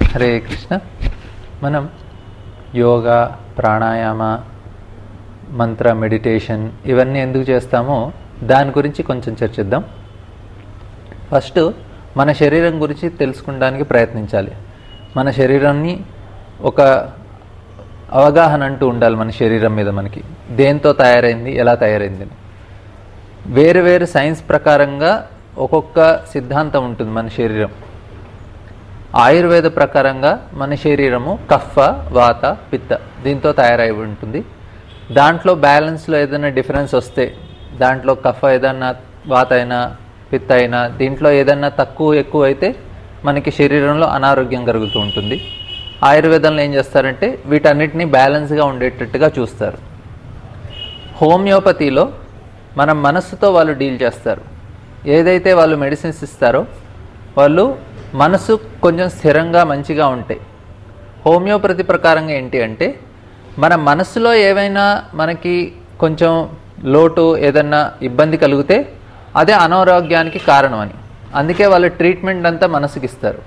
హరే కృష్ణ మనం యోగా ప్రాణాయామ మంత్ర మెడిటేషన్ ఇవన్నీ ఎందుకు చేస్తామో దాని గురించి కొంచెం చర్చిద్దాం ఫస్ట్ మన శరీరం గురించి తెలుసుకోవడానికి ప్రయత్నించాలి మన శరీరాన్ని ఒక అవగాహన అంటూ ఉండాలి మన శరీరం మీద మనకి దేంతో తయారైంది ఎలా తయారైంది అని వేరు వేరు సైన్స్ ప్రకారంగా ఒక్కొక్క సిద్ధాంతం ఉంటుంది మన శరీరం ఆయుర్వేద ప్రకారంగా మన శరీరము కఫ వాత పిత్త దీంతో తయారై ఉంటుంది దాంట్లో బ్యాలెన్స్లో ఏదైనా డిఫరెన్స్ వస్తే దాంట్లో కఫ ఏదన్నా వాత అయినా పిత్త అయినా దీంట్లో ఏదన్నా తక్కువ ఎక్కువ అయితే మనకి శరీరంలో అనారోగ్యం కలుగుతూ ఉంటుంది ఆయుర్వేదంలో ఏం చేస్తారంటే వీటన్నిటిని బ్యాలెన్స్గా ఉండేటట్టుగా చూస్తారు హోమియోపతిలో మన మనస్సుతో వాళ్ళు డీల్ చేస్తారు ఏదైతే వాళ్ళు మెడిసిన్స్ ఇస్తారో వాళ్ళు మనసు కొంచెం స్థిరంగా మంచిగా ఉంటాయి హోమియోపతి ప్రకారంగా ఏంటి అంటే మన మనసులో ఏవైనా మనకి కొంచెం లోటు ఏదన్నా ఇబ్బంది కలిగితే అదే అనారోగ్యానికి కారణం అని అందుకే వాళ్ళు ట్రీట్మెంట్ అంతా మనసుకి ఇస్తారు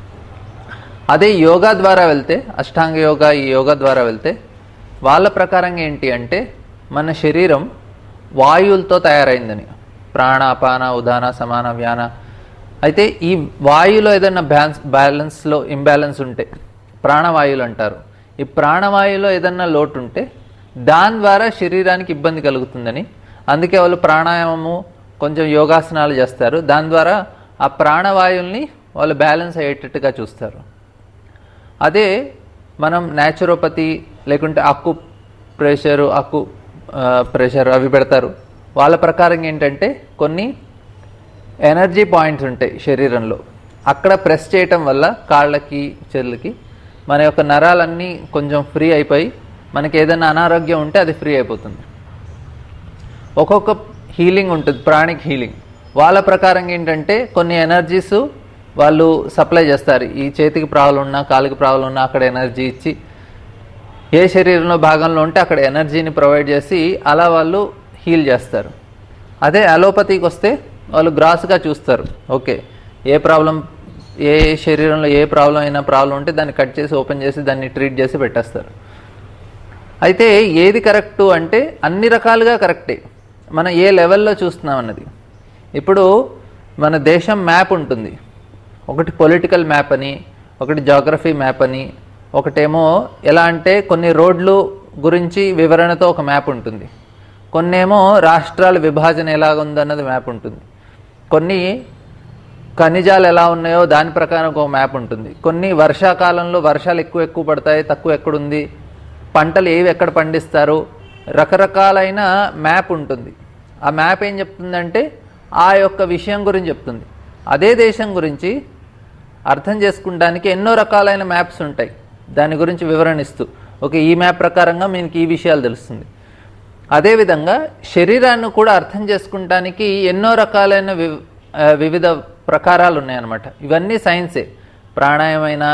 అదే యోగా ద్వారా వెళ్తే అష్టాంగ యోగా ఈ యోగా ద్వారా వెళ్తే వాళ్ళ ప్రకారంగా ఏంటి అంటే మన శరీరం వాయువులతో తయారైందని ప్రాణ అపాన ఉదాన సమాన వ్యాన అయితే ఈ వాయువులో ఏదైనా బ్యాలెన్స్ బ్యాలెన్స్లో ఇంబ్యాలెన్స్ ఉంటే ప్రాణవాయువులు అంటారు ఈ ప్రాణవాయువులో ఏదన్నా లోటు ఉంటే దాని ద్వారా శరీరానికి ఇబ్బంది కలుగుతుందని అందుకే వాళ్ళు ప్రాణాయామము కొంచెం యోగాసనాలు చేస్తారు దాని ద్వారా ఆ ప్రాణవాయువుల్ని వాళ్ళు బ్యాలెన్స్ అయ్యేటట్టుగా చూస్తారు అదే మనం న్యాచురోపతి లేకుంటే అక్కు ప్రెషరు అక్కు ప్రెషర్ అవి పెడతారు వాళ్ళ ప్రకారం ఏంటంటే కొన్ని ఎనర్జీ పాయింట్స్ ఉంటాయి శరీరంలో అక్కడ ప్రెస్ చేయటం వల్ల కాళ్ళకి చెర్లకి మన యొక్క నరాలన్నీ కొంచెం ఫ్రీ అయిపోయి మనకి ఏదైనా అనారోగ్యం ఉంటే అది ఫ్రీ అయిపోతుంది ఒక్కొక్క హీలింగ్ ఉంటుంది ప్రాణిక్ హీలింగ్ వాళ్ళ ప్రకారం ఏంటంటే కొన్ని ఎనర్జీస్ వాళ్ళు సప్లై చేస్తారు ఈ చేతికి ప్రాబ్లం ఉన్నా కాలుకి ప్రాబ్లం ఉన్నా అక్కడ ఎనర్జీ ఇచ్చి ఏ శరీరంలో భాగంలో ఉంటే అక్కడ ఎనర్జీని ప్రొవైడ్ చేసి అలా వాళ్ళు హీల్ చేస్తారు అదే అలోపతికి వస్తే వాళ్ళు గ్రాస్గా చూస్తారు ఓకే ఏ ప్రాబ్లం ఏ శరీరంలో ఏ ప్రాబ్లం అయినా ప్రాబ్లం ఉంటే దాన్ని కట్ చేసి ఓపెన్ చేసి దాన్ని ట్రీట్ చేసి పెట్టేస్తారు అయితే ఏది కరెక్టు అంటే అన్ని రకాలుగా కరెక్టే మనం ఏ లెవెల్లో చూస్తున్నాం అన్నది ఇప్పుడు మన దేశం మ్యాప్ ఉంటుంది ఒకటి పొలిటికల్ మ్యాప్ అని ఒకటి జాగ్రఫీ మ్యాప్ అని ఒకటేమో ఎలా అంటే కొన్ని రోడ్లు గురించి వివరణతో ఒక మ్యాప్ ఉంటుంది కొన్నేమో రాష్ట్రాల విభజన ఎలాగుందన్నది మ్యాప్ ఉంటుంది కొన్ని ఖనిజాలు ఎలా ఉన్నాయో దాని ప్రకారం ఒక మ్యాప్ ఉంటుంది కొన్ని వర్షాకాలంలో వర్షాలు ఎక్కువ ఎక్కువ పడతాయి తక్కువ ఎక్కడుంది పంటలు ఏవి ఎక్కడ పండిస్తారు రకరకాలైన మ్యాప్ ఉంటుంది ఆ మ్యాప్ ఏం చెప్తుందంటే ఆ యొక్క విషయం గురించి చెప్తుంది అదే దేశం గురించి అర్థం చేసుకుంటానికి ఎన్నో రకాలైన మ్యాప్స్ ఉంటాయి దాని గురించి వివరణిస్తూ ఓకే ఈ మ్యాప్ ప్రకారంగా మీకు ఈ విషయాలు తెలుస్తుంది అదేవిధంగా శరీరాన్ని కూడా అర్థం చేసుకుంటానికి ఎన్నో రకాలైన వివిధ ప్రకారాలు ఉన్నాయన్నమాట ఇవన్నీ సైన్సే ప్రాణాయమైనా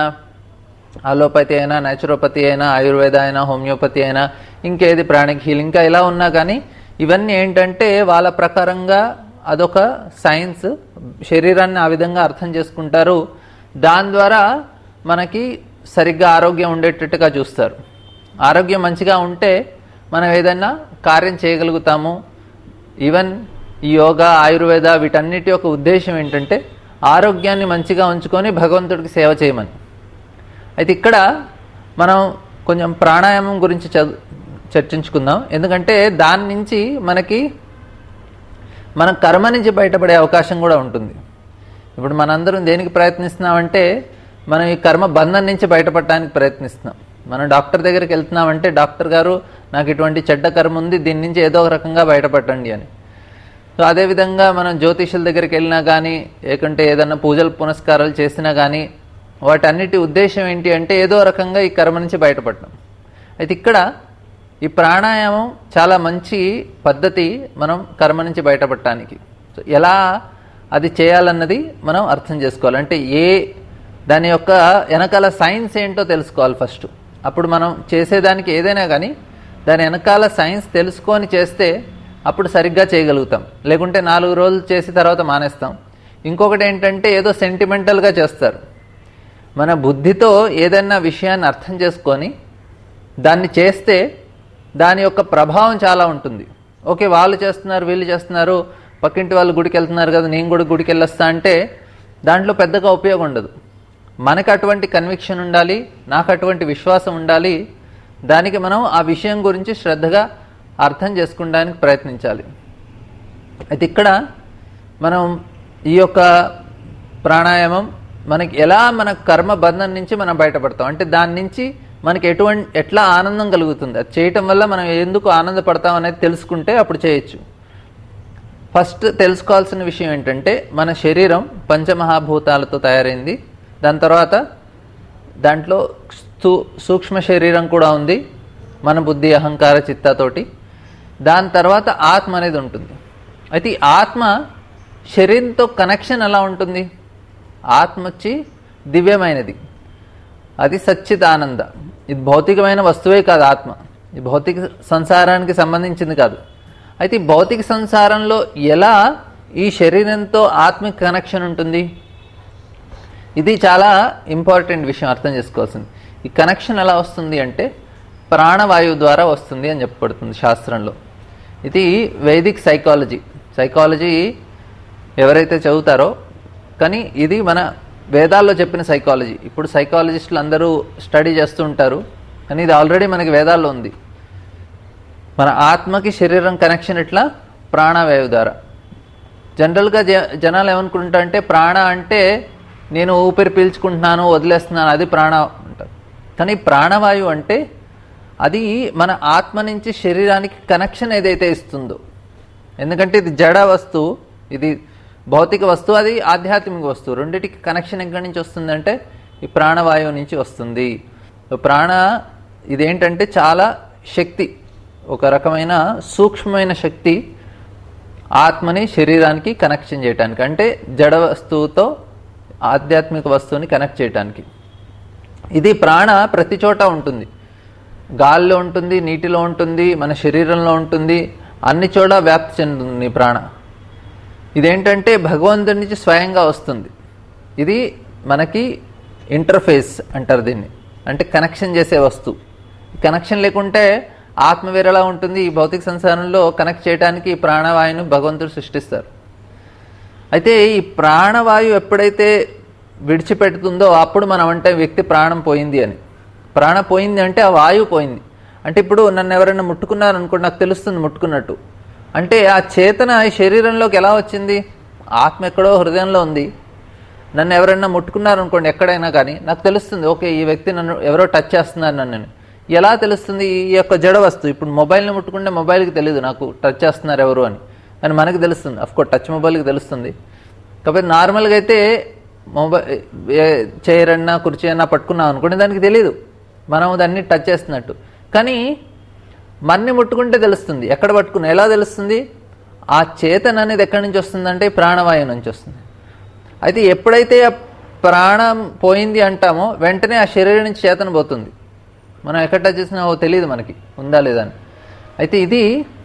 అలోపతి అయినా న్యాచురోపతి అయినా ఆయుర్వేద అయినా హోమియోపతి అయినా ఇంకేది ప్రాణిక్ హీలింగ్ ఇంకా ఇలా ఉన్నా కానీ ఇవన్నీ ఏంటంటే వాళ్ళ ప్రకారంగా అదొక సైన్స్ శరీరాన్ని ఆ విధంగా అర్థం చేసుకుంటారు దాని ద్వారా మనకి సరిగ్గా ఆరోగ్యం ఉండేటట్టుగా చూస్తారు ఆరోగ్యం మంచిగా ఉంటే మనం ఏదైనా కార్యం చేయగలుగుతాము ఈవెన్ ఈ యోగా ఆయుర్వేద వీటన్నిటి యొక్క ఉద్దేశం ఏంటంటే ఆరోగ్యాన్ని మంచిగా ఉంచుకొని భగవంతుడికి సేవ చేయమని అయితే ఇక్కడ మనం కొంచెం ప్రాణాయామం గురించి చర్చించుకుందాం ఎందుకంటే దాని నుంచి మనకి మన కర్మ నుంచి బయటపడే అవకాశం కూడా ఉంటుంది ఇప్పుడు మనందరం దేనికి ప్రయత్నిస్తున్నామంటే మనం ఈ కర్మ బంధం నుంచి బయటపడటానికి ప్రయత్నిస్తున్నాం మనం డాక్టర్ దగ్గరికి వెళ్తున్నామంటే డాక్టర్ గారు నాకు ఇటువంటి చెడ్డ కర్మ ఉంది దీని నుంచి ఏదో ఒక రకంగా బయటపడండి అని సో అదేవిధంగా మనం జ్యోతిషుల దగ్గరికి వెళ్ళినా కానీ లేకుంటే ఏదన్నా పూజలు పునస్కారాలు చేసినా కానీ వాటన్నిటి ఉద్దేశం ఏంటి అంటే ఏదో రకంగా ఈ కర్మ నుంచి బయటపడటం అయితే ఇక్కడ ఈ ప్రాణాయామం చాలా మంచి పద్ధతి మనం కర్మ నుంచి బయటపడటానికి సో ఎలా అది చేయాలన్నది మనం అర్థం చేసుకోవాలి అంటే ఏ దాని యొక్క వెనకాల సైన్స్ ఏంటో తెలుసుకోవాలి ఫస్ట్ అప్పుడు మనం చేసేదానికి ఏదైనా కానీ దాని వెనకాల సైన్స్ తెలుసుకొని చేస్తే అప్పుడు సరిగ్గా చేయగలుగుతాం లేకుంటే నాలుగు రోజులు చేసిన తర్వాత మానేస్తాం ఇంకొకటి ఏంటంటే ఏదో సెంటిమెంటల్గా చేస్తారు మన బుద్ధితో ఏదైనా విషయాన్ని అర్థం చేసుకొని దాన్ని చేస్తే దాని యొక్క ప్రభావం చాలా ఉంటుంది ఓకే వాళ్ళు చేస్తున్నారు వీళ్ళు చేస్తున్నారు పక్కింటి వాళ్ళు గుడికి వెళ్తున్నారు కదా నేను కూడా గుడికి వెళ్ళొస్తా అంటే దాంట్లో పెద్దగా ఉపయోగం ఉండదు మనకు అటువంటి కన్విక్షన్ ఉండాలి నాకు అటువంటి విశ్వాసం ఉండాలి దానికి మనం ఆ విషయం గురించి శ్రద్ధగా అర్థం చేసుకోవడానికి ప్రయత్నించాలి అయితే ఇక్కడ మనం ఈ యొక్క ప్రాణాయామం మనకి ఎలా మన కర్మ బంధం నుంచి మనం బయటపడతాం అంటే దాని నుంచి మనకి ఎటువంటి ఎట్లా ఆనందం కలుగుతుంది అది చేయటం వల్ల మనం ఎందుకు ఆనందపడతాం అనేది తెలుసుకుంటే అప్పుడు చేయొచ్చు ఫస్ట్ తెలుసుకోవాల్సిన విషయం ఏంటంటే మన శరీరం పంచమహాభూతాలతో తయారైంది దాని తర్వాత దాంట్లో స్థూ- సూక్ష్మ శరీరం కూడా ఉంది మన బుద్ధి అహంకార చిత్తతోటి దాని తర్వాత ఆత్మ అనేది ఉంటుంది అయితే ఈ ఆత్మ శరీరంతో కనెక్షన్ ఎలా ఉంటుంది ఆత్మ వచ్చి దివ్యమైనది అది సచ్చిదానంద ఇది భౌతికమైన వస్తువే కాదు ఆత్మ ఇది భౌతిక సంసారానికి సంబంధించింది కాదు అయితే ఈ భౌతిక సంసారంలో ఎలా ఈ శరీరంతో ఆత్మిక కనెక్షన్ ఉంటుంది ఇది చాలా ఇంపార్టెంట్ విషయం అర్థం చేసుకోవాల్సింది ఈ కనెక్షన్ ఎలా వస్తుంది అంటే ప్రాణవాయువు ద్వారా వస్తుంది అని చెప్పబడుతుంది శాస్త్రంలో ఇది వైదిక్ సైకాలజీ సైకాలజీ ఎవరైతే చదువుతారో కానీ ఇది మన వేదాల్లో చెప్పిన సైకాలజీ ఇప్పుడు సైకాలజిస్టులు అందరూ స్టడీ చేస్తూ ఉంటారు కానీ ఇది ఆల్రెడీ మనకి వేదాల్లో ఉంది మన ఆత్మకి శరీరం కనెక్షన్ ఇట్లా ప్రాణవాయువు ద్వారా జనరల్గా జ జనాలు ఏమనుకుంటా అంటే ప్రాణ అంటే నేను ఊపిరి పీల్చుకుంటున్నాను వదిలేస్తున్నాను అది ప్రాణ అంటారు కానీ ప్రాణవాయువు అంటే అది మన ఆత్మ నుంచి శరీరానికి కనెక్షన్ ఏదైతే ఇస్తుందో ఎందుకంటే ఇది జడ వస్తువు ఇది భౌతిక వస్తువు అది ఆధ్యాత్మిక వస్తువు రెండిటికి కనెక్షన్ ఎక్కడి నుంచి వస్తుందంటే ఈ ప్రాణవాయువు నుంచి వస్తుంది ప్రాణ ఇదేంటంటే చాలా శక్తి ఒక రకమైన సూక్ష్మమైన శక్తి ఆత్మని శరీరానికి కనెక్షన్ చేయడానికి అంటే జడ వస్తువుతో ఆధ్యాత్మిక వస్తువుని కనెక్ట్ చేయడానికి ఇది ప్రాణ ప్రతి చోట ఉంటుంది గాల్లో ఉంటుంది నీటిలో ఉంటుంది మన శరీరంలో ఉంటుంది అన్ని చోట వ్యాప్తి చెందుతుంది ఈ ప్రాణ ఇదేంటంటే భగవంతుడి నుంచి స్వయంగా వస్తుంది ఇది మనకి ఇంటర్ఫేస్ అంటారు దీన్ని అంటే కనెక్షన్ చేసే వస్తువు కనెక్షన్ లేకుంటే ఆత్మ వేరేలా ఉంటుంది ఈ భౌతిక సంసారంలో కనెక్ట్ చేయడానికి ఈ ప్రాణవాయువును భగవంతుడు సృష్టిస్తారు అయితే ఈ ప్రాణవాయువు ఎప్పుడైతే విడిచిపెడుతుందో అప్పుడు మనం అంటే వ్యక్తి ప్రాణం పోయింది అని ప్రాణం పోయింది అంటే ఆ వాయువు పోయింది అంటే ఇప్పుడు నన్ను ఎవరైనా ముట్టుకున్నారు అనుకోండి నాకు తెలుస్తుంది ముట్టుకున్నట్టు అంటే ఆ చేతన ఈ శరీరంలోకి ఎలా వచ్చింది ఆత్మ ఎక్కడో హృదయంలో ఉంది నన్ను ఎవరైనా ముట్టుకున్నారు అనుకోండి ఎక్కడైనా కానీ నాకు తెలుస్తుంది ఓకే ఈ వ్యక్తి నన్ను ఎవరో టచ్ చేస్తున్నారు నన్ను ఎలా తెలుస్తుంది ఈ యొక్క జడ వస్తువు ఇప్పుడు మొబైల్ని ముట్టుకుంటే మొబైల్కి తెలియదు నాకు టచ్ చేస్తున్నారు ఎవరు అని కానీ మనకి తెలుస్తుంది అఫ్కోర్స్ టచ్ మొబైల్కి తెలుస్తుంది కాబట్టి నార్మల్గా అయితే మొబైల్ చైర్ అన్నా కుర్చీ అన్నా పట్టుకున్నాం అనుకోండి దానికి తెలియదు మనం దాన్ని టచ్ చేస్తున్నట్టు కానీ మన్ని ముట్టుకుంటే తెలుస్తుంది ఎక్కడ పట్టుకున్నా ఎలా తెలుస్తుంది ఆ చేతన అనేది ఎక్కడి నుంచి వస్తుందంటే ప్రాణవాయువు నుంచి వస్తుంది అయితే ఎప్పుడైతే ఆ ప్రాణం పోయింది అంటామో వెంటనే ఆ శరీరం నుంచి చేతన పోతుంది మనం ఎక్కడ టచ్ చేసినా ఓ తెలియదు మనకి ఉందా లేదా అని అయితే ఇది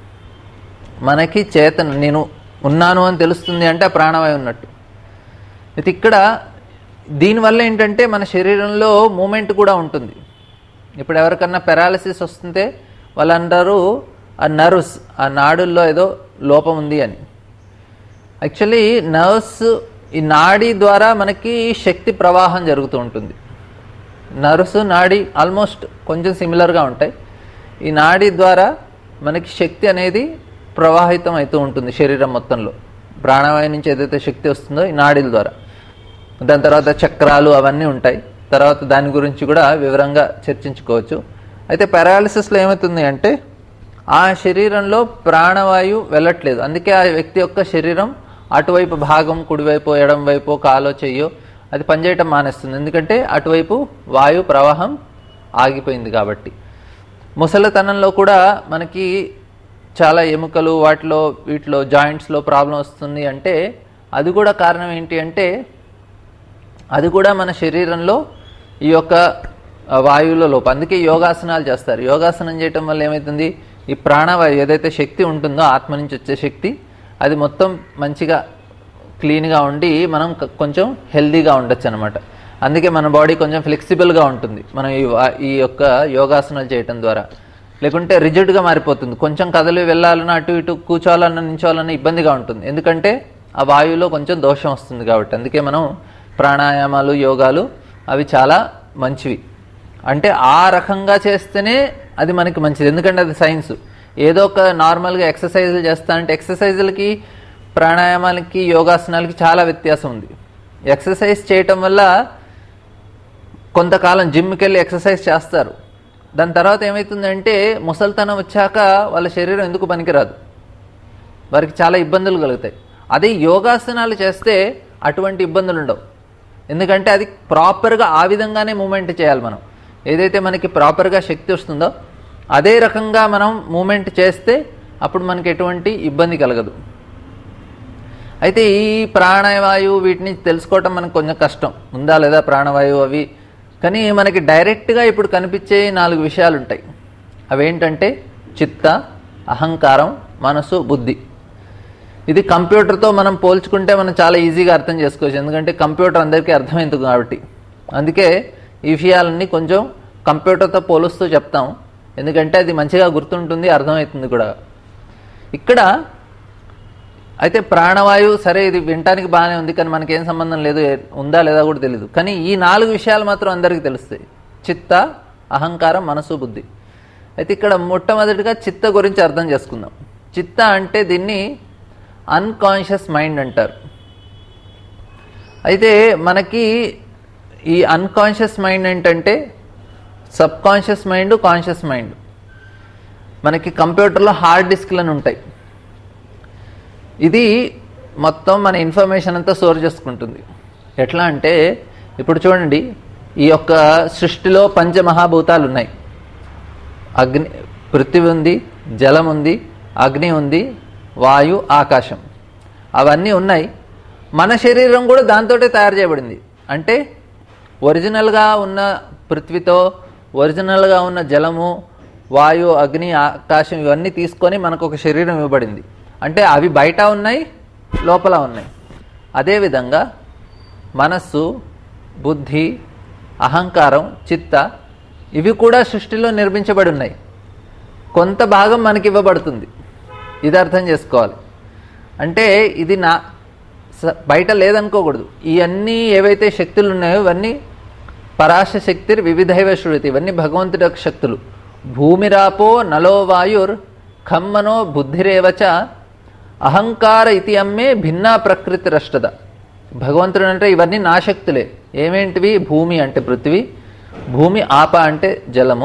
మనకి చేతన నేను ఉన్నాను అని తెలుస్తుంది అంటే ఆ ప్రాణవాయువు ఉన్నట్టు అయితే ఇక్కడ దీనివల్ల ఏంటంటే మన శరీరంలో మూమెంట్ కూడా ఉంటుంది ఇప్పుడు ఎవరికన్నా పెరాలసిస్ వస్తుంటే వాళ్ళు అంటారు ఆ నర్వ్స్ ఆ నాడుల్లో ఏదో లోపం ఉంది అని యాక్చువల్లీ నర్వ్స్ ఈ నాడీ ద్వారా మనకి శక్తి ప్రవాహం జరుగుతూ ఉంటుంది నర్వ్స్ నాడీ ఆల్మోస్ట్ కొంచెం సిమిలర్గా ఉంటాయి ఈ నాడీ ద్వారా మనకి శక్తి అనేది ప్రవాహితం అవుతూ ఉంటుంది శరీరం మొత్తంలో ప్రాణవాయు నుంచి ఏదైతే శక్తి వస్తుందో ఈ నాడీల ద్వారా దాని తర్వాత చక్రాలు అవన్నీ ఉంటాయి తర్వాత దాని గురించి కూడా వివరంగా చర్చించుకోవచ్చు అయితే పారాలిసిస్లో ఏమవుతుంది అంటే ఆ శరీరంలో ప్రాణవాయు వెళ్ళట్లేదు అందుకే ఆ వ్యక్తి యొక్క శరీరం అటువైపు భాగం కుడివైపు ఎడం వైపు కాలో చెయ్యో అది పనిచేయటం మానేస్తుంది ఎందుకంటే అటువైపు వాయు ప్రవాహం ఆగిపోయింది కాబట్టి ముసలితనంలో కూడా మనకి చాలా ఎముకలు వాటిలో వీటిలో జాయింట్స్లో ప్రాబ్లం వస్తుంది అంటే అది కూడా కారణం ఏంటి అంటే అది కూడా మన శరీరంలో ఈ యొక్క ఆ, వాయువులో లోపం అందుకే యోగాసనాలు చేస్తారు యోగాసనం చేయటం వల్ల ఏమవుతుంది ఈ ప్రాణవాయువు ఏదైతే శక్తి ఉంటుందో ఆత్మ నుంచి వచ్చే శక్తి అది మొత్తం మంచిగా క్లీన్గా ఉండి మనం క- కొంచెం హెల్దీగా ఉండొచ్చు అనమాట అందుకే మన బాడీ కొంచెం ఫ్లెక్సిబుల్గా ఉంటుంది మనం ఈ వా- ఈ యొక్క యోగాసనాలు చేయటం ద్వారా లేకుంటే రిజిడ్గా మారిపోతుంది కొంచెం కదలి వెళ్ళాలన్నా అటు ఇటు కూర్చోవాలన్నా నించోవాలన్నా ఇబ్బందిగా ఉంటుంది ఎందుకంటే ఆ వాయువులో కొంచెం దోషం వస్తుంది కాబట్టి అందుకే మనం ప్రాణాయామాలు యోగాలు అవి చాలా మంచివి అంటే ఆ రకంగా చేస్తేనే అది మనకి మంచిది ఎందుకంటే అది సైన్స్ ఏదో ఒక నార్మల్గా ఎక్సర్సైజులు చేస్తా అంటే ఎక్సర్సైజులకి ప్రాణాయామాలకి యోగాసనాలకి చాలా వ్యత్యాసం ఉంది ఎక్సర్సైజ్ చేయటం వల్ల కొంతకాలం జిమ్కి వెళ్ళి ఎక్సర్సైజ్ చేస్తారు దాని తర్వాత ఏమవుతుందంటే ముసల్తనం వచ్చాక వాళ్ళ శరీరం ఎందుకు పనికిరాదు వారికి చాలా ఇబ్బందులు కలుగుతాయి అదే యోగాసనాలు చేస్తే అటువంటి ఇబ్బందులు ఉండవు ఎందుకంటే అది ప్రాపర్గా ఆ విధంగానే మూమెంట్ చేయాలి మనం ఏదైతే మనకి ప్రాపర్గా శక్తి వస్తుందో అదే రకంగా మనం మూమెంట్ చేస్తే అప్పుడు మనకి ఎటువంటి ఇబ్బంది కలగదు అయితే ఈ ప్రాణవాయువు వీటిని తెలుసుకోవటం మనకు కొంచెం కష్టం ఉందా లేదా ప్రాణవాయువు అవి కానీ మనకి డైరెక్ట్గా ఇప్పుడు కనిపించే నాలుగు విషయాలు ఉంటాయి అవేంటంటే చిత్త అహంకారం మనసు బుద్ధి ఇది కంప్యూటర్తో మనం పోల్చుకుంటే మనం చాలా ఈజీగా అర్థం చేసుకోవచ్చు ఎందుకంటే కంప్యూటర్ అందరికీ అర్థమైంది కాబట్టి అందుకే ఈ విషయాలన్నీ కొంచెం కంప్యూటర్తో పోలుస్తూ చెప్తాం ఎందుకంటే అది మంచిగా గుర్తుంటుంది అర్థమవుతుంది కూడా ఇక్కడ అయితే ప్రాణవాయువు సరే ఇది వినటానికి బాగానే ఉంది కానీ మనకేం సంబంధం లేదు ఏ- ఉందా లేదా కూడా తెలియదు కానీ ఈ నాలుగు విషయాలు మాత్రం అందరికీ తెలుస్తాయి చిత్త అహంకారం మనసు బుద్ధి అయితే ఇక్కడ మొట్టమొదటిగా చిత్త గురించి అర్థం చేసుకుందాం చిత్త అంటే దీన్ని అన్కాన్షియస్ మైండ్ అంటారు అయితే మనకి ఈ అన్కాన్షియస్ మైండ్ ఏంటంటే subconscious mind conscious mind మనకి కంప్యూటర్లో హార్డ్ డిస్క్లను ఉంటాయి ఇది మొత్తం మన ఇన్ఫర్మేషన్ అంతా స్టోర్ చేసుకుంటుంది ఎట్లా అంటే ఇప్పుడు చూడండి ఈ యొక్క సృష్టిలో పంచమహాభూతాలు ఉన్నాయి అగ్ని పృథివీ ఉంది జలం ఉంది అగ్ని ఉంది వాయు ఆకాశం అవన్నీ ఉన్నాయి మన శరీరం కూడా దాంతోటే తయారు చేయబడింది అంటే ఒరిజినల్గా ఉన్న పృథ్వీతో ఒరిజినల్గా ఉన్న జలము వాయు అగ్ని ఆకాశం ఇవన్నీ తీసుకొని మనకు ఒక శరీరం ఇవ్వబడింది అంటే అవి బయట ఉన్నాయి లోపల ఉన్నాయి అదేవిధంగా మనస్సు బుద్ధి అహంకారం చిత్త ఇవి కూడా సృష్టిలో నిర్మించబడి ఉన్నాయి కొంత భాగం మనకి ఇవ్వబడుతుంది ఇది అర్థం చేసుకోవాలి అంటే ఇది నా స- బయట లేదనుకోకూడదు ఇవన్నీ ఏవైతే శక్తులు ఉన్నాయో ఇవన్నీ పరాశ శక్తి వివిధైవ శృతి ఇవన్నీ భగవంతుడి యొక్క శక్తులు భూమిరాపో నలో వాయుర్ ఖమ్మనో బుద్ధిరేవచ అహంకార ఇతి అమ్మే భిన్నా ప్రకృతి రష్టద భగవంతుడు అంటే ఇవన్నీ నా శక్తులే ఏమేంటివి భూమి అంటే పృథ్వీ భూమి ఆప అంటే జలము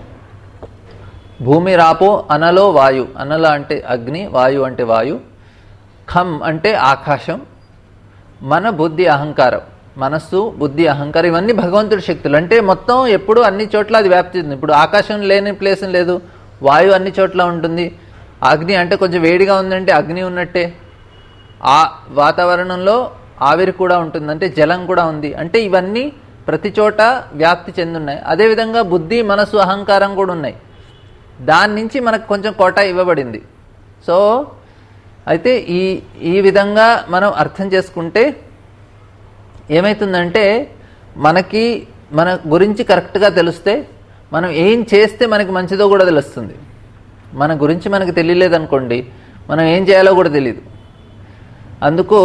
భూమి రాపో అనలో వాయు అనల అంటే అగ్ని వాయు అంటే వాయు ఖమ్ అంటే ఆకాశం మన బుద్ధి అహంకారం మనస్సు బుద్ధి అహంకారం ఇవన్నీ భగవంతుడి శక్తులు అంటే మొత్తం ఎప్పుడు అన్ని చోట్ల అది వ్యాప్తి చెందింది ఇప్పుడు ఆకాశం లేని ప్లేస్ లేదు వాయువు అన్ని చోట్ల ఉంటుంది అగ్ని అంటే కొంచెం వేడిగా ఉందంటే అగ్ని ఉన్నట్టే ఆ వాతావరణంలో ఆవిరి కూడా ఉంటుంది అంటే జలం కూడా ఉంది అంటే ఇవన్నీ ప్రతి చోట వ్యాప్తి చెందున్నాయి అదేవిధంగా బుద్ధి మనసు అహంకారం కూడా ఉన్నాయి దాని నుంచి మనకు కొంచెం కోట ఇవ్వబడింది సో అయితే ఈ ఈ విధంగా మనం అర్థం చేసుకుంటే ఏమవుతుందంటే మనకి మన గురించి కరెక్ట్గా తెలిస్తే మనం ఏం చేస్తే మనకి మంచిదో కూడా తెలుస్తుంది మన గురించి మనకు తెలియలేదనుకోండి మనం ఏం చేయాలో కూడా తెలియదు అందుకు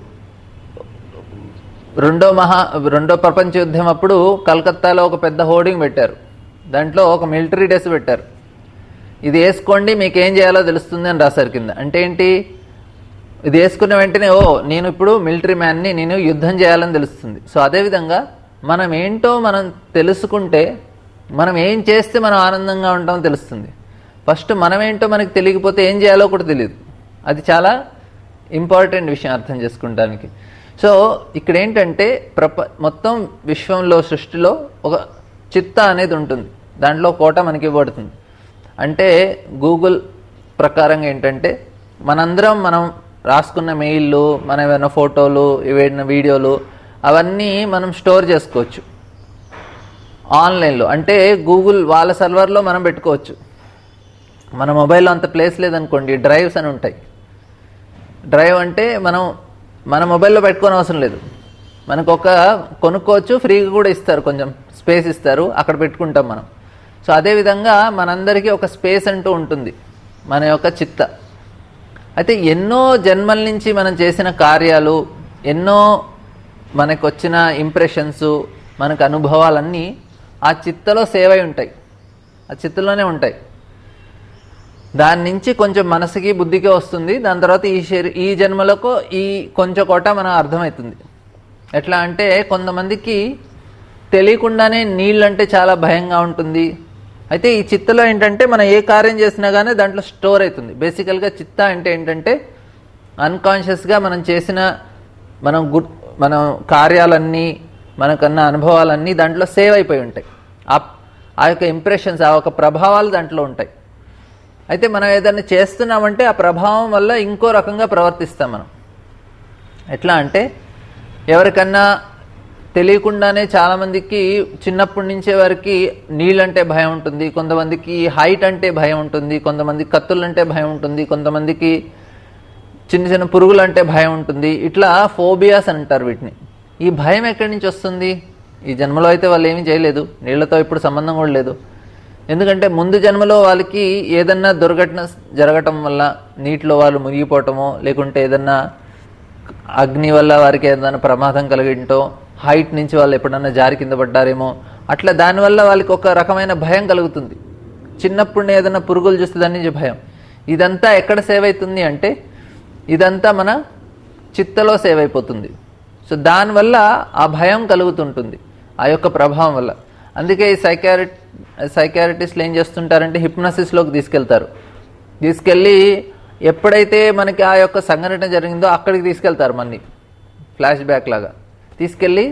రెండో మహా రెండో ప్రపంచ యుద్ధం అప్పుడు కలకత్తాలో ఒక పెద్ద హోర్డింగ్ పెట్టారు దాంట్లో ఒక మిలిటరీ డ్రెస్ పెట్టారు ఇది వేసుకోండి మీకు ఏం చేయాలో తెలుస్తుంది అని రాశారు కింద అంటే ఏంటి ఇది వేసుకున్న వెంటనే ఓ నేను ఇప్పుడు మిలిటరీ మ్యాన్ని నేను యుద్ధం చేయాలని తెలుస్తుంది సో అదేవిధంగా మనం ఏంటో మనం తెలుసుకుంటే మనం ఏం చేస్తే మనం ఆనందంగా ఉంటామో తెలుస్తుంది ఫస్ట్ మనం ఏంటో మనకి తెలియకపోతే ఏం చేయాలో కూడా తెలియదు అది చాలా ఇంపార్టెంట్ విషయం అర్థం చేసుకుంటానికి సో ఇక్కడ ఏంటంటే ప్రప మొత్తం విశ్వంలో సృష్టిలో ఒక చిత్త అనేది ఉంటుంది దాంట్లో కోట మనకి ఇవ్వబడుతుంది అంటే గూగుల్ ప్రకారంగా ఏంటంటే మనందరం మనం రాసుకున్న మెయిల్లు మన ఏమైనా ఫోటోలు ఏవైనా వీడియోలు అవన్నీ మనం స్టోర్ చేసుకోవచ్చు ఆన్లైన్లో అంటే గూగుల్ వాళ్ళ సర్వర్లో మనం పెట్టుకోవచ్చు మన మొబైల్లో అంత ప్లేస్ లేదనుకోండి డ్రైవ్స్ అని ఉంటాయి డ్రైవ్ అంటే మనం మన మొబైల్లో పెట్టుకోని అవసరం లేదు మనకు ఒక కొనుక్కోవచ్చు ఫ్రీగా కూడా ఇస్తారు కొంచెం స్పేస్ ఇస్తారు అక్కడ పెట్టుకుంటాం మనం సో అదేవిధంగా మనందరికీ ఒక స్పేస్ అంటూ ఉంటుంది మన యొక్క చిత్త అయితే ఎన్నో జన్మల నుంచి మనం చేసిన కార్యాలు ఎన్నో మనకు వచ్చిన ఇంప్రెషన్స్ మనకు అనుభవాలన్నీ ఆ చిత్తలో సేవ్ అయి ఉంటాయి ఆ చిత్తలోనే ఉంటాయి దాని నుంచి కొంచెం మనసుకి బుద్ధికి వస్తుంది దాని తర్వాత ఈ శరీ ఈ జన్మలకు ఈ కొంచెం కోట మనం అర్థమవుతుంది ఎట్లా అంటే కొంతమందికి తెలియకుండానే నీళ్ళు అంటే చాలా భయంగా ఉంటుంది అయితే ఈ చిత్తలో ఏంటంటే మనం ఏ కార్యం చేసినా కానీ దాంట్లో స్టోర్ అవుతుంది బేసికల్గా చిత్త అంటే ఏంటంటే అన్కాన్షియస్గా మనం చేసిన మనం గుర్ మనం కార్యాలన్నీ మనకన్న అనుభవాలన్నీ దాంట్లో సేవ్ అయిపోయి ఉంటాయి ఆ ఆ యొక్క ఇంప్రెషన్స్ ఆ యొక్క ప్రభావాలు దాంట్లో ఉంటాయి అయితే మనం ఏదైనా చేస్తున్నామంటే ఆ ప్రభావం వల్ల ఇంకో రకంగా ప్రవర్తిస్తాం మనం ఎట్లా అంటే ఎవరికన్నా తెలియకుండానే చాలామందికి చిన్నప్పటి నుంచే వారికి నీళ్ళంటే భయం ఉంటుంది కొంతమందికి హైట్ అంటే భయం ఉంటుంది కొంతమందికి కత్తులంటే భయం ఉంటుంది కొంతమందికి చిన్న చిన్న పురుగులు అంటే భయం ఉంటుంది ఇట్లా ఫోబియాస్ అంటారు వీటిని ఈ భయం ఎక్కడి నుంచి వస్తుంది ఈ జన్మలో అయితే వాళ్ళు ఏమీ చేయలేదు నీళ్లతో ఇప్పుడు సంబంధం కూడా లేదు ఎందుకంటే ముందు జన్మలో వాళ్ళకి ఏదన్నా దుర్ఘటన జరగటం వల్ల నీటిలో వాళ్ళు మునిగిపోవటమో లేకుంటే ఏదన్నా అగ్ని వల్ల వారికి ఏదైనా ప్రమాదం కలిగింటో హైట్ నుంచి వాళ్ళు ఎప్పుడన్నా జారి కింద పడ్డారేమో అట్లా దానివల్ల వాళ్ళకి ఒక రకమైన భయం కలుగుతుంది చిన్నప్పుడు ఏదైనా పురుగులు చూస్తే దాని నుంచి భయం ఇదంతా ఎక్కడ సేవ్ అవుతుంది అంటే ఇదంతా మన చిత్తలో సేవ్ అయిపోతుంది సో దానివల్ల ఆ భయం కలుగుతుంటుంది ఆ యొక్క ప్రభావం వల్ల అందుకే ఈ సైకారి సైకారిటిస్టులు ఏం చేస్తుంటారంటే హిప్నసిస్లోకి తీసుకెళ్తారు తీసుకెళ్ళి ఎప్పుడైతే మనకి ఆ యొక్క సంఘటన జరిగిందో అక్కడికి తీసుకెళ్తారు మన్ని ఫ్లాష్ బ్యాక్ లాగా తీసుకెళ్ళి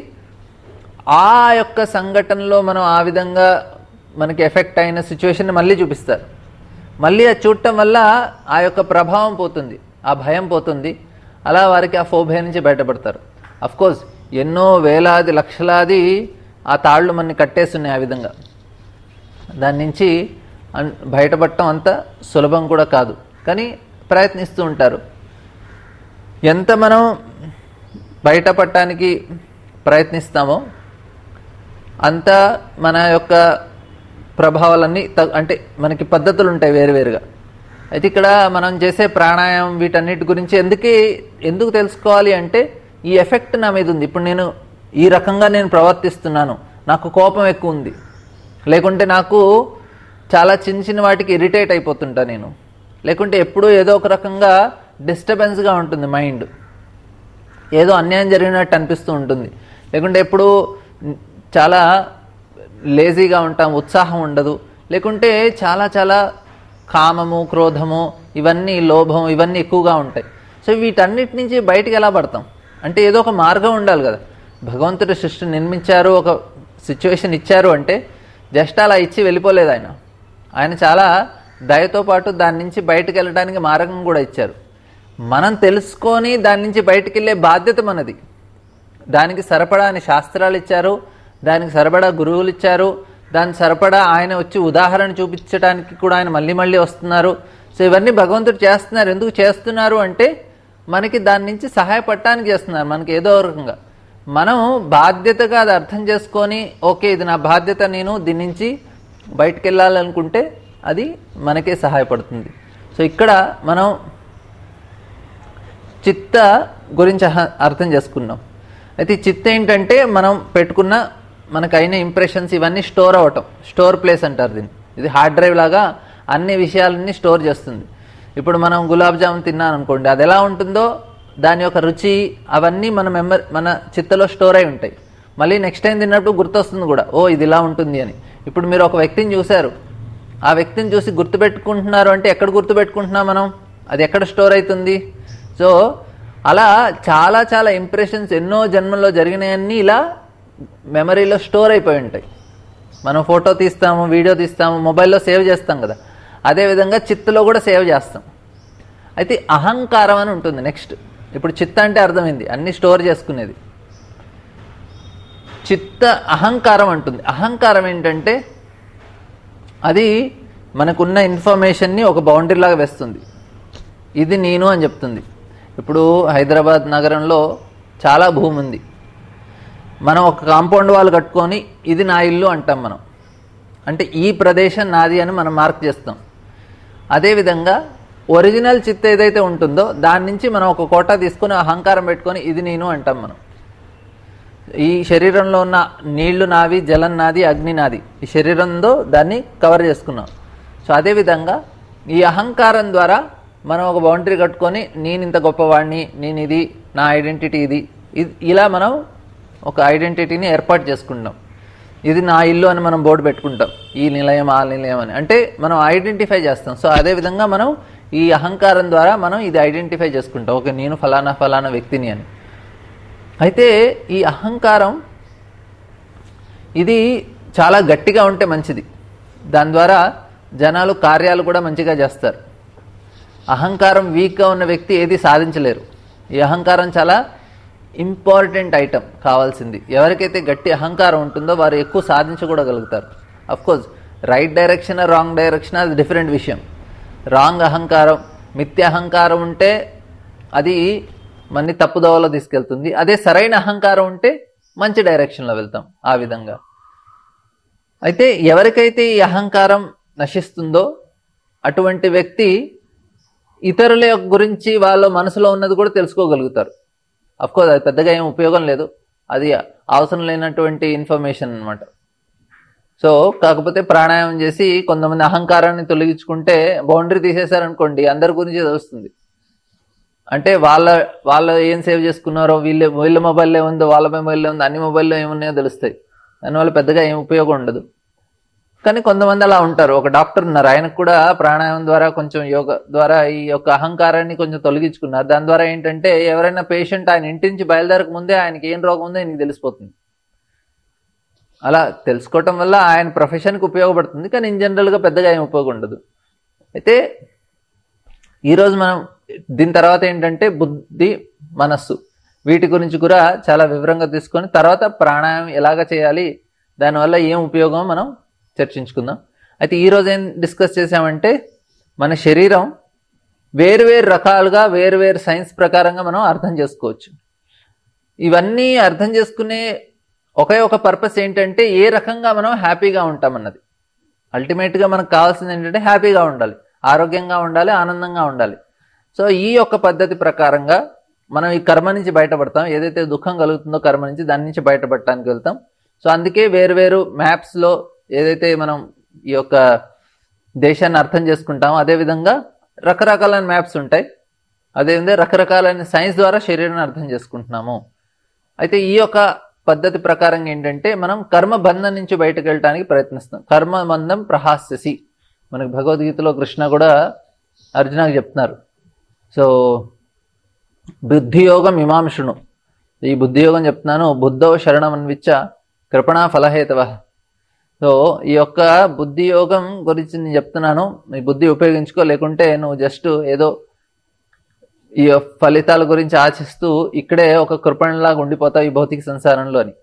ఆ యొక్క సంఘటనలో మనం ఆ విధంగా మనకి ఎఫెక్ట్ అయిన సిచ్యువేషన్ మళ్ళీ చూపిస్తారు మళ్ళీ అది చూడటం వల్ల ఆ యొక్క ప్రభావం పోతుంది ఆ భయం పోతుంది అలా వారికి ఆ ఫోబియా నుంచి బయటపడతారు అఫ్ కోర్స్ ఎన్నో వేలాది లక్షలాది ఆ తాళ్ళు మనని కట్టేస్తున్నాయి ఆ విధంగా దాని నుంచి అన్- బయటపడటం అంత సులభం కూడా కాదు కానీ ప్రయత్నిస్తూ ఉంటారు ఎంత మనం బయటపడటానికి ప్రయత్నిస్తామో అంత మన యొక్క ప్రభావాలన్నీ త- అంటే మనకి పద్ధతులు ఉంటాయి వేరువేరుగా అయితే ఇక్కడ మనం చేసే ప్రాణాయామం వీటన్నిటి గురించి ఎందుకే ఎందుకు తెలుసుకోవాలి అంటే ఈ ఎఫెక్ట్ నా మీద ఉంది ఇప్పుడు నేను ఈ రకంగా నేను ప్రవర్తిస్తున్నాను నాకు కోపం ఎక్కువ ఉంది లేకుంటే నాకు చాలా చిన్న చిన్న వాటికి ఇరిటేట్ అయిపోతుంటా నేను లేకుంటే ఎప్పుడూ ఏదో ఒక రకంగా డిస్టర్బెన్స్గా ఉంటుంది మైండ్ ఏదో అన్యాయం జరిగినట్టు అనిపిస్తూ ఉంటుంది లేకుంటే ఎప్పుడు చాలా లేజీగా ఉంటాం ఉత్సాహం ఉండదు లేకుంటే చాలా చాలా కామము క్రోధము ఇవన్నీ లోభం ఇవన్నీ ఎక్కువగా ఉంటాయి సో వీటన్నిటి నుంచి బయటికి ఎలా పడతాం అంటే ఏదో ఒక మార్గం ఉండాలి కదా భగవంతుడు సృష్టి నిర్మించారు ఒక సిచ్యువేషన్ ఇచ్చారు అంటే జస్ట్ అలా ఇచ్చి వెళ్ళిపోలేదు ఆయన ఆయన చాలా దయతో పాటు దాని నుంచి బయటకు వెళ్ళడానికి మార్గం కూడా ఇచ్చారు మనం తెలుసుకొని దాని నుంచి బయటికి వెళ్ళే బాధ్యత మనది దానికి సరిపడా అని శాస్త్రాలు ఇచ్చారు దానికి సరిపడా గురువులు ఇచ్చారు దానికి సరిపడా ఆయన వచ్చి ఉదాహరణ చూపించడానికి కూడా ఆయన మళ్ళీ మళ్ళీ వస్తున్నారు సో ఇవన్నీ భగవంతుడు చేస్తున్నారు ఎందుకు చేస్తున్నారు అంటే మనకి దాని నుంచి సహాయపడటానికి చేస్తున్నారు మనకి ఏదో ఒక రకంగా మనం బాధ్యతగా అది అర్థం చేసుకొని ఓకే ఇది నా బాధ్యత నేను దీని నుంచి బయటకు వెళ్ళాలనుకుంటే అది మనకే సహాయపడుతుంది సో ఇక్కడ మనం చిత్త గురించి అహ- అర్థం చేసుకున్నాం అయితే ఈ చిత్త ఏంటంటే మనం పెట్టుకున్న మనకైన ఇంప్రెషన్స్ ఇవన్నీ స్టోర్ అవ్వటం స్టోర్ ప్లేస్ అంటారు దీన్ని ఇది హార్డ్ డ్రైవ్ లాగా అన్ని విషయాలన్నీ స్టోర్ చేస్తుంది ఇప్పుడు మనం గులాబ్ జామున్ తిన్నాను అనుకోండి అది ఎలా ఉంటుందో దాని యొక్క రుచి అవన్నీ మన మెమరీ మన చిత్తలో స్టోర్ అయి ఉంటాయి మళ్ళీ నెక్స్ట్ టైం తిన్నప్పుడు గుర్తొస్తుంది కూడా ఓ ఇది ఇలా ఉంటుంది అని ఇప్పుడు మీరు ఒక వ్యక్తిని చూశారు ఆ వ్యక్తిని చూసి గుర్తుపెట్టుకుంటున్నారు అంటే ఎక్కడ గుర్తుపెట్టుకుంటున్నాం మనం అది ఎక్కడ స్టోర్ అవుతుంది సో అలా చాలా చాలా ఇంప్రెషన్స్ ఎన్నో జన్మల్లో జరిగినాయన్నీ ఇలా మెమరీలో స్టోర్ అయిపోయి ఉంటాయి మనం ఫోటో తీస్తాము వీడియో తీస్తాము మొబైల్లో సేవ్ చేస్తాం కదా అదేవిధంగా చిత్తులో కూడా సేవ్ చేస్తాం అయితే అహంకారం అని ఉంటుంది నెక్స్ట్ ఇప్పుడు చిత్త అంటే అర్థమైంది అన్ని స్టోర్ చేసుకునేది చిత్త అహంకారం అంటుంది అహంకారం ఏంటంటే అది మనకున్న ఇన్ఫర్మేషన్ని ఒక బౌండరీ లాగా వేస్తుంది ఇది నేను అని చెప్తుంది ఇప్పుడు హైదరాబాద్ నగరంలో చాలా భూమి ఉంది మనం ఒక కాంపౌండ్ వాల్ కట్టుకొని ఇది నా ఇల్లు అంటాం మనం అంటే ఈ ప్రదేశం నాది అని మనం మార్క్ చేస్తాం అదేవిధంగా ఒరిజినల్ చిత్త ఏదైతే ఉంటుందో దాని నుంచి మనం ఒక కోట తీసుకొని అహంకారం పెట్టుకొని ఇది నేను అంటాం మనం ఈ శరీరంలో ఉన్న నీళ్లు నావి జలం నాది అగ్ని నాది ఈ శరీరంలో దాన్ని కవర్ చేసుకున్నాం సో అదేవిధంగా ఈ అహంకారం ద్వారా మనం ఒక బౌండరీ కట్టుకొని నేను ఇంత గొప్పవాడిని నేను ఇది నా ఐడెంటిటీ ఇది ఇది- ఇలా మనం ఒక ఐడెంటిటీని ఏర్పాటు చేసుకుంటాం ఇది నా ఇల్లు అని మనం బోర్డు పెట్టుకుంటాం ఈ నిలయం ఆ నిలయం అని అంటే మనం ఐడెంటిఫై చేస్తాం సో అదేవిధంగా మనం ఈ అహంకారం ద్వారా మనం ఇది ఐడెంటిఫై చేసుకుంటాం ఓకే నేను ఫలానా ఫలానా వ్యక్తిని అని అయితే ఈ అహంకారం ఇది చాలా గట్టిగా ఉంటే మంచిది దాని ద్వారా జనాలు కార్యాలు కూడా మంచిగా చేస్తారు అహంకారం వీక్గా ఉన్న వ్యక్తి ఏది సాధించలేరు ఈ అహంకారం చాలా ఇంపార్టెంట్ ఐటమ్ కావాల్సింది ఎవరికైతే గట్టి అహంకారం ఉంటుందో వారు ఎక్కువ సాధించకూడగలుగుతారు course right direction wrong direction అది డిఫరెంట్ విషయం రాంగ్ అహంకారం మిథ్య అహంకారం ఉంటే అది మన్ని తప్పుదోవలో తీసుకెళ్తుంది అదే సరైన అహంకారం ఉంటే మంచి డైరెక్షన్లో వెళ్తాం ఆ విధంగా అయితే ఎవరికైతే ఈ అహంకారం నశిస్తుందో అటువంటి వ్యక్తి ఇతరుల యొక్క గురించి వాళ్ళ మనసులో ఉన్నది కూడా తెలుసుకోగలుగుతారు కోర్స్ అది పెద్దగా ఏం ఉపయోగం లేదు అది అవసరం లేనటువంటి ఇన్ఫర్మేషన్ అన్నమాట సో కాకపోతే ప్రాణాయామం చేసి కొంతమంది అహంకారాన్ని తొలగించుకుంటే బౌండరీ తీసేశారనుకోండి అందరి గురించి తెలుస్తుంది అంటే వాళ్ళ వాళ్ళు ఏం సేవ్ చేసుకున్నారో వీళ్ళ వీళ్ళ మొబైల్లో ఏముందో వాళ్ళ మొబైల్లో ఉందో అన్ని మొబైల్లో ఏమున్నాయో తెలుస్తాయి దానివల్ల పెద్దగా ఏం ఉపయోగం ఉండదు కానీ కొంతమంది అలా ఉంటారు ఒక డాక్టర్ ఉన్నారు ఆయనకు కూడా ప్రాణాయామం ద్వారా కొంచెం యోగ ద్వారా ఈ యొక్క అహంకారాన్ని కొంచెం తొలగించుకున్నారు దాని ద్వారా ఏంటంటే ఎవరైనా పేషెంట్ ఆయన ఇంటి నుంచి బయలుదేరక ముందే ఆయనకి ఏం రోగం ఉందో ఆయనకి తెలిసిపోతుంది అలా తెలుసుకోవటం వల్ల ఆయన ప్రొఫెషన్కి ఉపయోగపడుతుంది కానీ ఇన్ జనరల్గా పెద్దగా ఏం ఉపయోగం ఉండదు అయితే ఈరోజు మనం దీని తర్వాత ఏంటంటే బుద్ధి మనస్సు వీటి గురించి కూడా చాలా వివరంగా తీసుకొని తర్వాత ప్రాణాయామం ఎలాగ చేయాలి దానివల్ల ఏం ఉపయోగం మనం చర్చించుకుందాం అయితే ఈరోజు ఏం డిస్కస్ చేసామంటే మన శరీరం వేరు వేరు రకాలుగా వేరు వేరు సైన్స్ ప్రకారంగా మనం అర్థం చేసుకోవచ్చు ఇవన్నీ అర్థం చేసుకునే ఒకే ఒక పర్పస్ ఏంటంటే ఏ రకంగా మనం హ్యాపీగా ఉంటామన్నది అల్టిమేట్గా మనకు కావాల్సింది ఏంటంటే హ్యాపీగా ఉండాలి ఆరోగ్యంగా ఉండాలి ఆనందంగా ఉండాలి సో ఈ యొక్క పద్ధతి ప్రకారంగా మనం ఈ కర్మ నుంచి బయటపడతాం ఏదైతే దుఃఖం కలుగుతుందో కర్మ నుంచి దాని నుంచి బయటపడటానికి వెళ్తాం సో అందుకే వేరు వేరు మ్యాప్స్లో ఏదైతే మనం ఈ యొక్క దేశాన్ని అర్థం చేసుకుంటామో అదేవిధంగా రకరకాలైన మ్యాప్స్ ఉంటాయి అదేవిధంగా రకరకాలైన సైన్స్ ద్వారా శరీరాన్ని అర్థం చేసుకుంటున్నాము అయితే ఈ యొక్క పద్ధతి ప్రకారం ఏంటంటే మనం కర్మ బంధం నుంచి బయటకు వెళ్ళడానికి ప్రయత్నిస్తాం కర్మ బంధం ప్రహాస్యసి మనకి భగవద్గీతలో కృష్ణ కూడా అర్జునకు చెప్తున్నారు సో బుద్ధియోగం ఇమాంశును ఈ బుద్ధియోగం చెప్తున్నాను బుద్ధవ శరణం అన్విచ్చ కృపణా ఫలహేతవ సో ఈ యొక్క బుద్ధి యోగం గురించి నేను చెప్తున్నాను నీ బుద్ధి ఉపయోగించుకో లేకుంటే నువ్వు జస్ట్ ఏదో ఈ ఫలితాల గురించి ఆశిస్తూ ఇక్కడే ఒక కృపణలాగా ఉండిపోతావు ఈ భౌతిక సంసారంలోని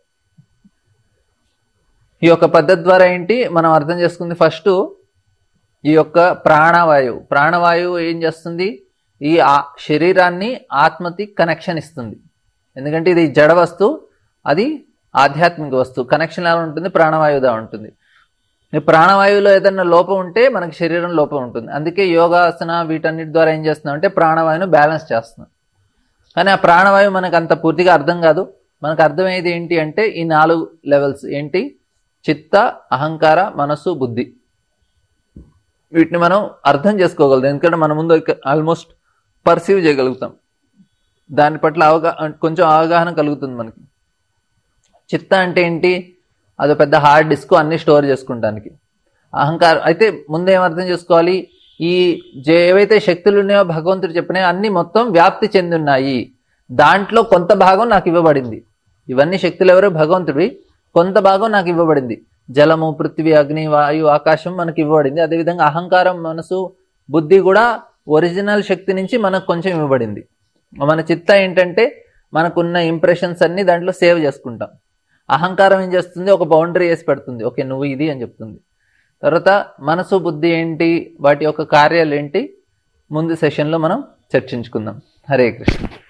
ఈ యొక్క పద్ధతి ద్వారా ఏంటి మనం అర్థం చేసుకుంది ఫస్ట్ ఈ యొక్క ప్రాణవాయువు ప్రాణవాయువు ఏం చేస్తుంది ఈ ఆ- శరీరాన్ని ఆత్మకి కనెక్షన్ ఇస్తుంది ఎందుకంటే ఇది జడ వస్తువు అది ఆధ్యాత్మిక వస్తువు కనెక్షన్ ఎలా ఉంటుంది ప్రాణవాయువుగా ఉంటుంది ఈ ప్రాణవాయువులో ఏదైనా లోపం ఉంటే మనకి శరీరం లోపం ఉంటుంది అందుకే యోగాసన వీటన్నిటి ద్వారా ఏం చేస్తున్నాం అంటే ప్రాణవాయువును బ్యాలెన్స్ చేస్తున్నాం కానీ ఆ ప్రాణవాయువు మనకు అంత పూర్తిగా అర్థం కాదు మనకు అర్థమయ్యేది ఏంటి అంటే ఈ నాలుగు లెవెల్స్ ఏంటి చిత్త అహంకార మనస్సు బుద్ధి వీటిని మనం అర్థం చేసుకోగలుగుతాం ఎందుకంటే మన ముందు ఆల్మోస్ట్ పర్సీవ్ చేయగలుగుతాం దాని పట్ల అవగా కొంచెం అవగాహన కలుగుతుంది మనకి చిత్త అంటే ఏంటి అది పెద్ద హార్డ్ డిస్క్ అన్ని స్టోర్ చేసుకుంటానికి అహంకారం అయితే ముందు ఏం అర్థం చేసుకోవాలి ఈ జే- ఏవైతే శక్తులు ఉన్నాయో భగవంతుడు చెప్పినాయో అన్ని మొత్తం వ్యాప్తి చెంది ఉన్నాయి దాంట్లో కొంత భాగం నాకు ఇవ్వబడింది ఇవన్నీ శక్తులు ఎవరో భగవంతుడివి కొంత భాగం నాకు ఇవ్వబడింది జలము పృథ్వీ అగ్ని వాయు ఆకాశం మనకి ఇవ్వబడింది అదేవిధంగా అహంకారం మనసు బుద్ధి కూడా ఒరిజినల్ శక్తి నుంచి మనకు కొంచెం ఇవ్వబడింది మన చిత్త ఏంటంటే మనకున్న ఇంప్రెషన్స్ అన్ని దాంట్లో సేవ్ చేసుకుంటాం అహంకారం ఏం చేస్తుంది ఒక బౌండరీ వేసి పెడుతుంది ఓకే నువ్వు ఇది అని చెప్తుంది తర్వాత మనసు బుద్ధి ఏంటి వాటి యొక్క కార్యాలు ఏంటి ముందు సెషన్లో మనం చర్చించుకుందాం హరే కృష్ణ